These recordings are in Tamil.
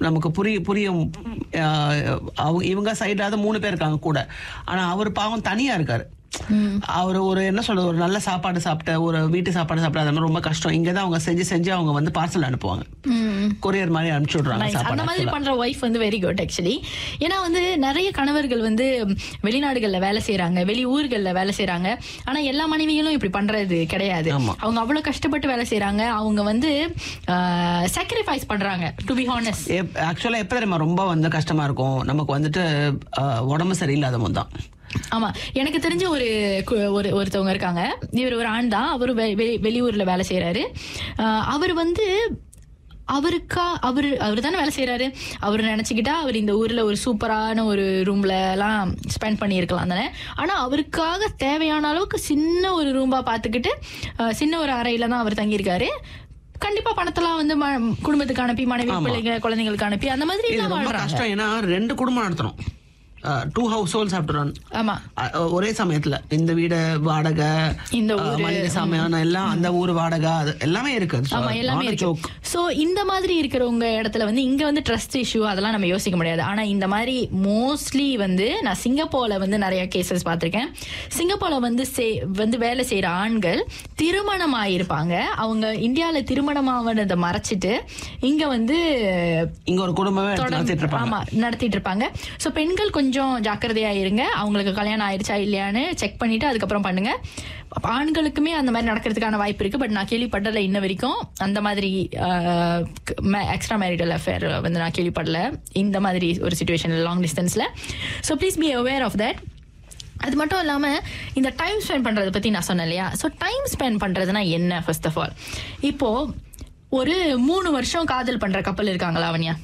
நமக்கு புரிய புரியும் ஆஹ், அவங்க இவங்க சைடாவது மூணு பேர் இருக்காங்க கூட ஆனா அவர் பாவம் தனியா இருக்காரு அவர் ஒரு என்ன சொல்றது ஒரு நல்ல சாப்பாடு சாப்பிட்ட ஒரு வீட்டு சாப்பாடு சாப்பிட்ட அது மாதிரி ரொம்ப கஷ்டம் இங்க தான் அவங்க செஞ்சு செஞ்சு அவங்க வந்து பார்சல் அனுப்புவாங்க கொரியர் மாதிரி அனுப்பிச்சு விடுறாங்க Nice. அந்த சாப்பாடு மாதிரி actually. பண்ற ஒய்ஃப் வந்து வெரி குட் ஆக்சுவலி ஏன்னா வந்து நிறைய கணவர்கள் வந்து வெளிநாடுகள்ல வேலை செய்யறாங்க வெளி ஊர்கள்ல வேலை செய்யறாங்க ஆனா எல்லா மனைவிகளும் இப்படி பண்றது கிடையாது ஆமா. அவங்க அவ்வளவு கஷ்டப்பட்டு வேலை செய்யறாங்க அவங்க வந்து சாக்ரிஃபைஸ் பண்றாங்க டு பி ஹானஸ்ட் ஆக்சுவலா எப்ப தெரியுமா ரொம்ப வந்து கஷ்டமா இருக்கும் நமக்கு வந்துட்டு ஆஹ், உடம்பு சரியில்லாத போது தான் ஆமா எனக்கு தெரிஞ்ச ஒரு கு- ஒரு ஒருத்தவங்க இருக்காங்க இவர் ஒரு ஆண் தான் அவரு வெ- வெ- வெளியூர்ல வேலை செய்யறாரு அவர் வந்து அவருக்கா அவரு அவர் தானே வேலை செய்யறாரு அவர் நினைச்சுக்கிட்டா அவர் இந்த ஊர்ல ஒரு சூப்பரான ஒரு ரூம்ல எல்லாம் ஸ்பெண்ட் பண்ணியிருக்கலாம் தானே ஆனா அவருக்காக தேவையான அளவுக்கு சின்ன ஒரு ரூம்பா பார்த்துக்கிட்டு அஹ், சின்ன ஒரு அறையில தான் அவர் தங்கியிருக்காரு கண்டிப்பா பணத்தெல்லாம் வந்து ம- குடும்பத்துக்கு அனுப்பி மனைவி பிள்ளைங்க குழந்தைங்களுக்கு அனுப்பி அந்த மாதிரி இது எல்லாம் ரொம்ப வாழ்றாங்க கஷ்டம் ஏன்னா ரெண்டு குடும்பம் நடத்தணும் two households have to run ஆமா ஒரே சமயத்துல இந்த வீடு வாடகை இந்த ஆஹ், ஊரு, மளிகை சாமான் எல்லாம் அந்த ஊர் வாடகை அது எல்லாமே இருக்கு So, ஆமா எல்லாமே not a இருக்கு joke. சோ இந்த மாதிரி இருக்கிறவங்க இடத்துல வந்து இங்க வந்து ட்ரஸ்ட் இஷ்யூ அதெல்லாம் நம்ம யோசிக்க முடியாது ஆனா இந்த மாதிரி மோஸ்ட்லி வந்து நான் சிங்கப்பூர்ல வந்து நிறைய கேசஸ் பார்த்திருக்கேன் சிங்கப்பூர்ல வந்து சே- வந்து வேலை செய்யற ஆண்கள் திருமணம் ஆயிருப்பாங்க அவங்க இந்தியால திருமணம் ஆவதை மறைச்சிட்டு இங்க வந்து இங்க ஒரு குடும்பமே எடுத்து தொடர்ந்து- நடத்திட்டு இருப்பாங்க ஆமா நடத்திட்டு இருப்பாங்க சோ பெண்கள் கொஞ்சம் ஜாக்கிரதையா இருங்க அவங்களுக்கு கல்யாணம் ஆயிருச்சா இல்லையான்னு செக் பண்ணிட்டு அதுக்கப்புறம் பண்ணுங்க அப்ப ஆண்களுக்குமே அந்த மாதிரி நடக்கிறதுக்கான வாய்ப்பு இருக்கு பட் நான் கேள்விப்படல இன்ன வரைக்கும் அந்த மாதிரி எக்ஸ்ட்ரா மேரிட்டல் அஃபேர் வந்து நான் கேள்விப்படல இந்த மாதிரி ஒரு சுச்சுவேஷன் லாங் டிஸ்டன்ஸ்ல so please be aware of that அது மட்டும் இல்லாம இந்த டைம் ஸ்பெண்ட் பண்றதை பத்தி நான் சொன்னேன் இல்லையா ஸோ டைம் ஸ்பெண்ட் பண்றதுனா என்ன ஃபர்ஸ்ட் ஆஃப் ஆல் இப்போ ஒரு மூணு வருஷம் காதல் பண்ற கப்பல் இருக்காங்களா அவனியா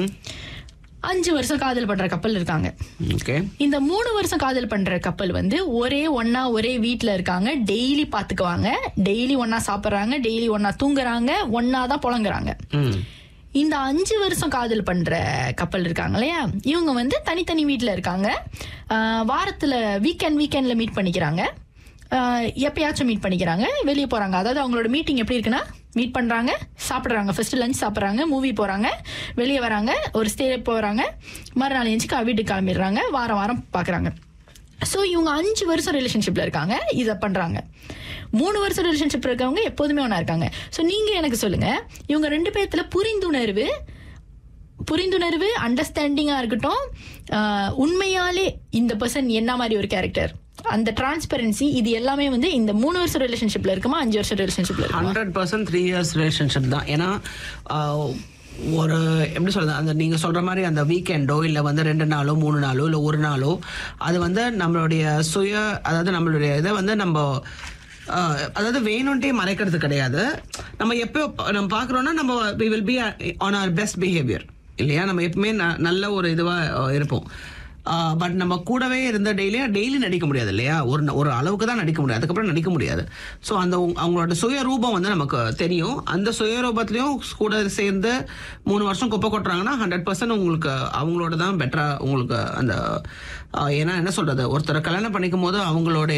அஞ்சு வருஷம் காதல் பண்ற கப்பல் இருக்காங்க ஓகே இந்த மூணு வருஷம் காதல் பண்ற கப்பல் வந்து ஒரே ஒண்ணா ஒரே வீட்ல இருக்காங்க டெய்லி பாத்துக்குவாங்க டெய்லி ஒண்ணா சாப்பிடுறாங்க டெய்லி ஒண்ணா தூங்குறாங்க ஒண்ணா தான் புலங்குறாங்க ம் இந்த அஞ்சு வருஷம் காதல் பண்ற கப்பல் இருக்காங்க இல்லையா இவங்க வந்து தனித்தனி வீட்ல இருக்காங்க ஆஹ் வாரத்துல வீக்கெண்ட் வீக்கெண்ட்ல மீட் பண்ணிக்கிறாங்க ஆஹ் எப்பயாச்சும் மீட் பண்ணிக்கிறாங்க வெளியே போறாங்க அதாவது அவங்களோட மீட்டிங் எப்படி இருக்குன்னா மீட் பண்றாங்க சாப்பிடுறாங்க ஃபர்ஸ்ட் லஞ்ச் சாப்பிடுறாங்க மூவி போறாங்க வெளியே வராங்க ஒரு ஸ்டே போறாங்க மறுநாள் எழுந்துச்சு வீட்டுக்கு கிளம்பிடுறாங்க வாரம் வாரம் பாக்குறாங்க ஸோ இவங்க அஞ்சு வருஷம் ரிலேஷன்ஷிப்ல இருக்காங்க இதை பண்றாங்க மூணு வருஷம் ரிலேஷன்ஷிப் இருக்கவங்க எப்போதுமே ஒன்றா இருக்காங்க ஸோ நீங்க எனக்கு சொல்லுங்க இவங்க ரெண்டு பேர்த்துல புரிந்துணர்வு புரிந்துணர்வு அண்டர்ஸ்டாண்டிங்கா இருக்கட்டும் ஆஹ், உண்மையாலே இந்த பர்சன் என்ன மாதிரி ஒரு கேரக்டர் அந்த டிரான்ஸ்பெரன்சி இது எல்லாமே வந்து இந்த மூணு வருஷம் ரிலேஷன்ஷிப்ல இருக்குமா அஞ்சு வருஷம் ரிலேஷன்ஷிப்ல இருக்குமா hundred percent three years relationship தான் ஏன்னா ஆஹ், ஒரு எப்படி சொல்றது அந்த நீங்க சொல்ற மாதிரி அந்த வீக்கெண்டோ இல்ல வந்து ரெண்டு நாளோ மூணு நாளோ இல்ல ஒரு நாளோ அது வந்து நம்மளுடைய சுய அதாவது நம்மளுடைய இதை வந்து நம்ம ஆஹ், அதாவது வேணும்ட்டே மறைக்கிறது கிடையாது நம்ம எப்போ நம்ம பார்க்குறோன்னா நம்ம we will be on our best behaviour இல்லையா நம்ம எப்பவுமே ந- நல்ல ஒரு இதுவாக இருப்போம் பட் நம்ம கூடவே இருந்த டெய்லியும் டெய்லி நடிக்க முடியாது இல்லையா ஒரு ந- ஒரு அளவுக்கு தான் நடிக்க முடியாது அதுக்கப்புறம் நடிக்க முடியாது ஸோ அந்த உங்க- அவங்களோட சுயரூபம் வந்து நமக்கு தெரியும் அந்த சுயரூபத்திலையும் கூட சேர்ந்து மூணு வருஷம் குப்பை கொட்டுறாங்கன்னா ஹண்ட்ரட் பர்சன்ட் உங்களுக்கு அவங்களோட தான் பெட்டரா உங்களுக்கு அந்த ஆஹ், ஏன்னா என்ன சொல்றது ஒருத்தரை கல்யாணம் பண்ணிக்கும் போது அவங்களுடைய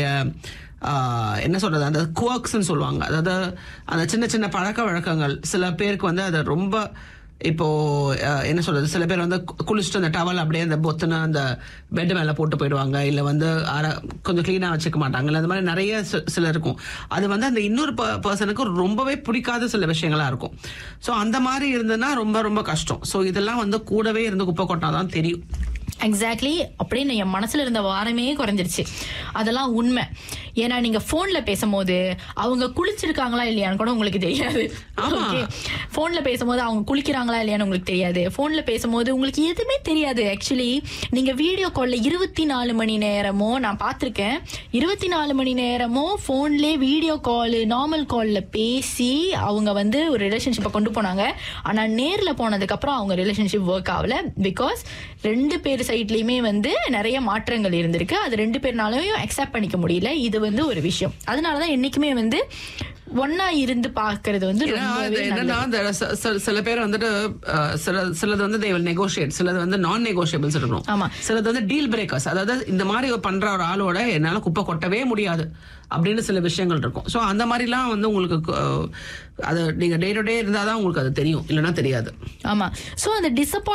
ஆஹ், என்ன சொல்றது அந்த குவர்க்ஸ்ன்னு சொல்லுவாங்க அதாவது அந்த சின்ன சின்ன பழக்க வழக்கங்கள் சில பேருக்கு வந்து அது ரொம்ப இப்போ அஹ், என்ன சொல்றது சில பேர் வந்து கு- குளிச்சுட்டு அந்த டவல் அப்படியே அந்த பொத்துன அந்த பெட் மேல போட்டு போயிடுவாங்க இல்ல வந்து அரை கொஞ்சம் கிளீனா வச்சுக்க மாட்டாங்க இல்ல அந்த மாதிரி நிறைய சி- சில இருக்கும் அது வந்து அந்த இன்னொரு பர்சனுக்கு ரொம்பவே பிடிக்காத சில விஷயங்களா இருக்கும் ஸோ அந்த மாதிரி இருந்ததுன்னா ரொம்ப ரொம்ப கஷ்டம் ஸோ இதெல்லாம் வந்து கூடவே இருந்து குப்பை கொட்டாதான் தெரியும் எக்ஸாக்ட்லி அப்படின்னு என் மனசுல இருந்த வாரமே குறைஞ்சிருச்சு அதெல்லாம் உண்மை ஏன்னா நீங்க போன்ல பேசும்போது அவங்க குளிச்சிருக்காங்களா இல்லையான்னு கூட உங்களுக்கு தெரியாது ஆமா. ஓகே போன்ல பேசும்போது அவங்க குளிக்கிறாங்களா இல்லையான்னு உங்களுக்கு தெரியாது போன்ல பேசும்போது உங்களுக்கு எதுவுமே தெரியாது ஆக்சுவலி நீங்க வீடியோ கால்ல இருபத்தி நாலு மணி நேரமோ நான் பார்த்திருக்கேன் இருபத்தி நாலு மணி நேரமோ போன்ல வீடியோ கால் நார்மல் கால்ல பேசி அவங்க வந்து ஒரு ரிலேஷன்ஷிப்பை கொண்டு போனாங்க ஆனா நேர்ல போனதுக்கு அப்புறம் அவங்க ரிலேஷன்ஷிப் ஒர்க் ஆகல பிகாஸ் ரெண்டு பேர் சைட்லயுமே வந்து நிறைய மாற்றங்கள் இருந்திருக்கு அது ரெண்டு பேர்னாலையும் அக்செப்ட் பண்ணிக்க முடியல இது வந்து ஒரு விஷயம் அதனாலதான் என்னைக்குமே வந்து ஒன்னா இருந்து பாக்குறது வந்து ஏன்னா அது ரொம்பவே நல்லது. என்னன்னா இந்த ச- ச- சில பேர் வந்துட்டு அஹ், சில சிலது வந்து they will negotiate சிலது வந்து நான் நெகோஷியபிள்ஸ் இருக்கணும் ஆமா. சிலது வந்து டீல் பிரேக்கர்ஸ் அதாவது இந்த மாதிரி பண்ற ஒரு ஆளோட என்னால குப்பை கொட்டவே முடியாது அப்படின்னு சில விஷயங்கள் இருக்கும் ஸோ அந்த மாதிரிலாம் வந்து உங்களுக்கு அஹ், அது நீங்க டே டு டே இருந்தாதான் உங்களுக்கு அது தெரியும் இல்லைன்னா தெரியாது ஆமா சோ அந்த டிசப்பாயிண்ட்